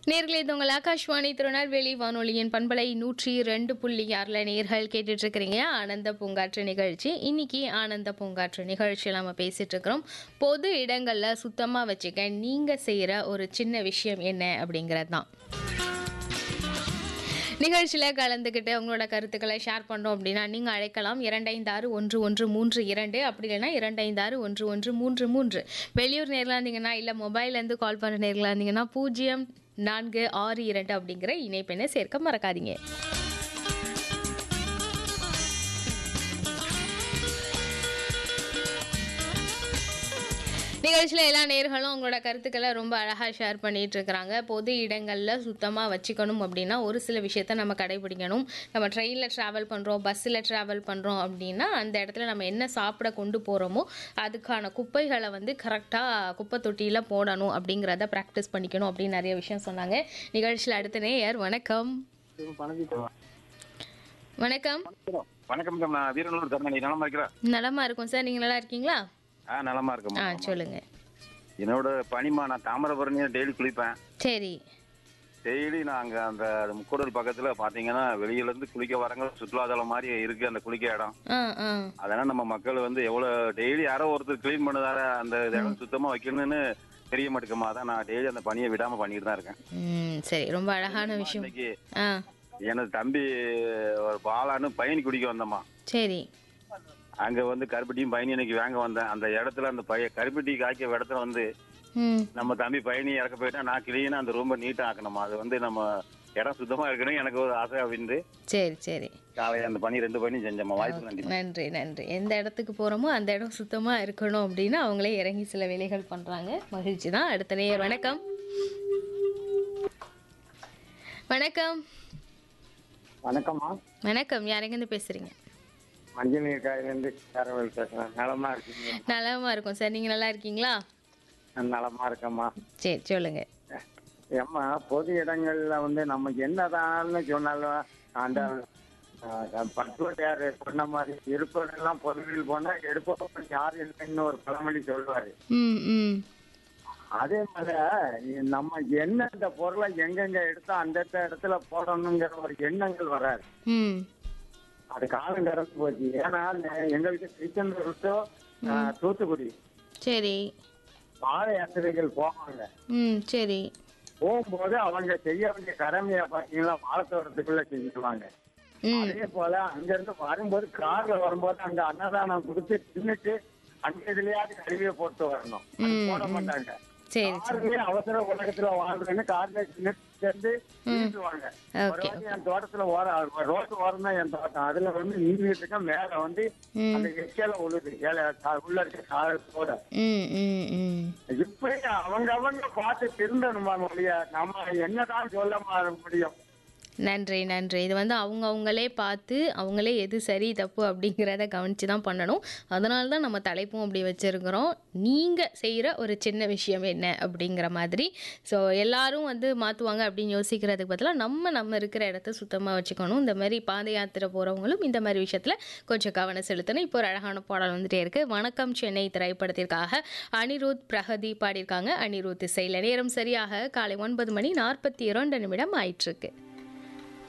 நேர்களே இது உங்கள் ஆகாஷ்வாணி திருநெல்வேலி வானொலியின் பண்பலை நூற்றி ரெண்டு புள்ளி ஆறில் நேர்கள் கேட்டுட்டு இருக்கிறீங்க ஆனந்த பூங்காற்று நிகழ்ச்சி இன்னைக்கு ஆனந்த பூங்காற்று நிகழ்ச்சியில் நம்ம பேசிட்டு இருக்கிறோம் பொது இடங்களில் சுத்தமாக வச்சுக்க நீங்கள் செய்கிற ஒரு சின்ன விஷயம் என்ன அப்படிங்கிறது தான் நிகழ்ச்சியில் கலந்துக்கிட்டு உங்களோட கருத்துக்களை ஷேர் பண்ணோம் அப்படின்னா நீங்கள் அழைக்கலாம் இரண்டைந்து ஆறு ஒன்று ஒன்று மூன்று இரண்டு அப்படி இல்லைன்னா இரண்டைந்து ஆறு ஒன்று ஒன்று மூன்று மூன்று வெளியூர் நேரில் இருந்தீங்கன்னா இல்லை மொபைல்லேருந்து கால் பண்ணுற நேரில் இருந்தீங்கன்னா பூஜ்ஜியம் நான்கு ஆறு இரண்டு அப்படிங்கிற இணைப்பெண்ணை சேர்க்க மறக்காதீங்க நிகழ்ச்சியில் எல்லா நேர்களும் உங்களோட கருத்துக்களை ரொம்ப அழகாக ஷேர் பண்ணிட்டு இருக்கிறாங்க பொது இடங்களில் சுத்தமாக வச்சுக்கணும் அப்படின்னா ஒரு சில விஷயத்த நம்ம கடைபிடிக்கணும் நம்ம ட்ரெயினில் ட்ராவல் பண்ணுறோம் பஸ்ஸில் ட்ராவல் பண்ணுறோம் அப்படின்னா அந்த இடத்துல நம்ம என்ன சாப்பிட கொண்டு போகிறோமோ அதுக்கான குப்பைகளை வந்து கரெக்டாக குப்பை தொட்டியில் போடணும் அப்படிங்கிறத ப்ராக்டிஸ் பண்ணிக்கணும் அப்படின்னு நிறைய விஷயம் சொன்னாங்க நிகழ்ச்சியில் அடுத்த நேயர் வணக்கம் வணக்கம் வணக்கம் மேடம் நான் வீரனூர் கருணாநிதி நலமா இருக்கிறேன் நலமா இருக்கும் சார் நீங்கள் நல்லா இருக்கீங்களா ஆ நலமா ஆ இருக்கேன் சொல்லுங்க என்னோட பனிமா நான் தாமிரபரணியை டெய்லி குளிப்பேன் சரி டெய்லி நான் அங்கே அந்த முக்கூடல் பக்கத்தில் பார்த்தீங்கன்னா வெளியில இருந்து குளிக்க வரங்க சுற்றுலாதலம் மாதிரி இருக்கு அந்த குளிக்க இடம் ஆ ஆ அதனால நம்ம மக்கள் வந்து எவ்வளோ டெய்லி யாரோ ஒருத்தர் க்ளீன் பண்ணதால அந்த இடம் சுத்தமாக வைக்கணும்னு தெரிய மாட்டேங்குமா தான் நான் டெய்லி அந்த பணியை விடாம பண்ணிட்டு தான் இருக்கேன் ம் சரி ரொம்ப அழகான விஷயம் இன்னைக்கு ஆ எனது தம்பி ஒரு பாலான்னு பயணி குடிக்க வந்தம்மா சரி அங்க வந்து கருப்பட்டியும் பயணி இன்னைக்கு வாங்க வந்தேன் அந்த இடத்துல அந்த பைய கருப்பட்டி காய்க்க இடத்துல வந்து ம் நம்ம தம்பி பயணி இறக்க போயிட்டா நான் கிளீனா அந்த ரூமை நீட்டா ஆக்கணுமா அது வந்து நம்ம இடம் சுத்தமா இருக்கணும் எனக்கு ஒரு ஆசை அப்படின்னு சரி சரி காலையில அந்த பணி ரெண்டு பணி செஞ்சோம்மா வாய்ப்பு நன்றி நன்றி நன்றி எந்த இடத்துக்கு போகிறோமோ அந்த இடம் சுத்தமாக இருக்கணும் அப்படின்னு அவங்களே இறங்கி சில வேலைகள் பண்ணுறாங்க மகிழ்ச்சி தான் அடுத்த நேயர் வணக்கம் வணக்கம் வணக்கம்மா வணக்கம் யாரெங்கேருந்து பேசுகிறீங்க மஞ்சள் நீர் காயிலேருந்து கேரவல் பேசுகிறேன் நலமா இருக்கீங்க நலமா இருக்கும் சார் நீங்கள் நல்லா இருக்கீங்களா நான் நலமா இருக்கேம்மா சரி சொல்லுங்கள் ஏம்மா பொது இடங்கள்ல வந்து நமக்கு என்னதான்னு சொன்னாலும் அந்த பட்டுவட்டார் சொன்ன மாதிரி இருப்பதெல்லாம் பொதுவில் போனா எடுப்பவன் யார் இல்லைன்னு ஒரு பழமொழி சொல்லுவாரு ம் ம் அதே மாதிரி நம்ம எந்தெந்த பொருளை எங்கெங்க எடுத்தா அந்தந்த இடத்துல போடணுங்கிற ஒரு எண்ணங்கள் வராது ம் அது காலம் கடந்து போச்சு ஏன்னா நே- எங்களுக்கு திருச்செந்தூர் to, ஆஹ், தூத்துக்குடி சரி பாத யாத்திரைகள் போவாங்க ம் சரி போகும்போது அவங்க செய்ய வேண்டிய கடமையை பாத்தீங்கன்னா வாழத்தோட்டத்துக்குள்ள செஞ்சுக்குவாங்க ம் அதே போல அங்க இருந்து வரும்போது கார்ல வரும்போது அங்க அன்னதானம் கொடுத்து தின்னுட்டு அங்க இதுலயாவது கருவியை போட்டு வரணும் அது போட மாட்டாங்க சரி கார்லயே அவசர உலகத்துல வாழ்றேன்னு கார்ல சேர்ந்து வீட்டுவாங்க ஒரு ஓகே வாட்டி என் தோட்டத்துல ஓர ரோட்டு ஓரம் தான் என் தோட்டம் அதுல வந்து நீங்கிட்டு இருக்க மேல வந்து ம் அந்த எச்சல உழுது ஏல கா- உள்ள இருக்க காரத்தோட ம் ம் ம் இப்படி அவங்க அவங்க பார்த்து திருந்தணுமா மொழிய நம்ம என்னதான் சொல்ல மா- முடியும் நன்றி நன்றி இது வந்து அவங்க அவங்களே பார்த்து அவங்களே எது சரி தப்பு அப்படிங்கிறத கவனித்து தான் பண்ணணும் அதனால தான் நம்ம தலைப்பும் அப்படி வச்சுருக்கிறோம் நீங்கள் செய்கிற ஒரு சின்ன விஷயம் என்ன அப்படிங்கிற மாதிரி ஸோ எல்லாரும் வந்து மாற்றுவாங்க அப்படின்னு யோசிக்கிறதுக்கு பதிலாக நம்ம நம்ம இருக்கிற இடத்த சுத்தமாக வச்சுக்கணும் இந்த மாதிரி பாத யாத்திரை போகிறவங்களும் இந்த மாதிரி விஷயத்தில் கொஞ்சம் கவனம் செலுத்தணும் இப்போ ஒரு அழகான பாடல் வந்துட்டே இருக்குது வணக்கம் சென்னை திரைப்படத்திற்காக அனிருத் பிரகதி பாடியிருக்காங்க அனிருத் இசையில் நேரம் சரியாக காலை ஒன்பது மணி நாற்பத்தி இரண்டு நிமிடம் ஆயிட்டிருக்கு